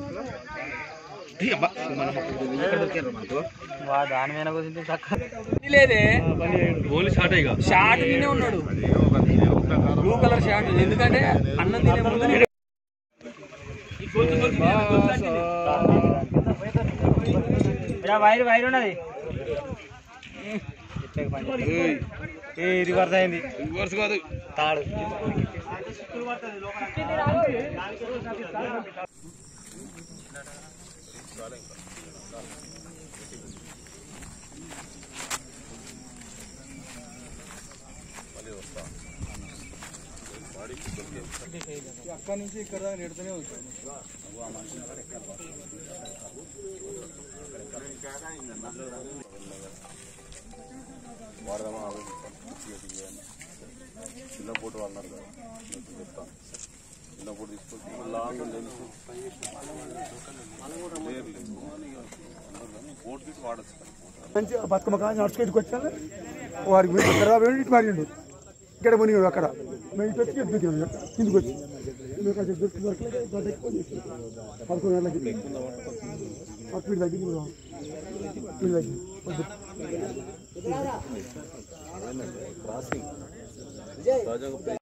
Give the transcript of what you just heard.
దాని మీద కూర్చుంటే చక్కగా లేదే ఓన్లీ షార్ట్ ఇక షార్ట్ తినే ఉన్నాడు బ్లూ కలర్ షార్ట్ ఎందుకంటే అన్నం తినే ముందు వైర్ వైర్ ఉన్నది ఏ ఇది వరద అయింది రివర్స్ కాదు తాడు అక్కడ నుంచి ఇక్కడ దాకా నెడుతూనే ఉంటాడు చిన్న పూట అన్నారు కదా చెప్తాను చిన్న పూట తీసుకొచ్చి లాంగ్ బోట్ తీసి వాడచ్చు మంచి బతుకమ్మ కాదు నడుచుకెట్టుకు వచ్చాను వాడికి పోయి ఇక్కడ పోయి ఇటు మారిండు ఇక్కడ మునిగాడు అక్కడ మేము ఇటు వచ్చి ఎత్తు దిగాము కిందికి వచ్చి మేము అక్కడ దొరికి దొరకలేదు గడ్డ ఎక్కువ చేసి పదకొండు గంటలకి స్పీడ్ తగ్గింది కూడా స్పీడ్ తగ్గింది రాజంగా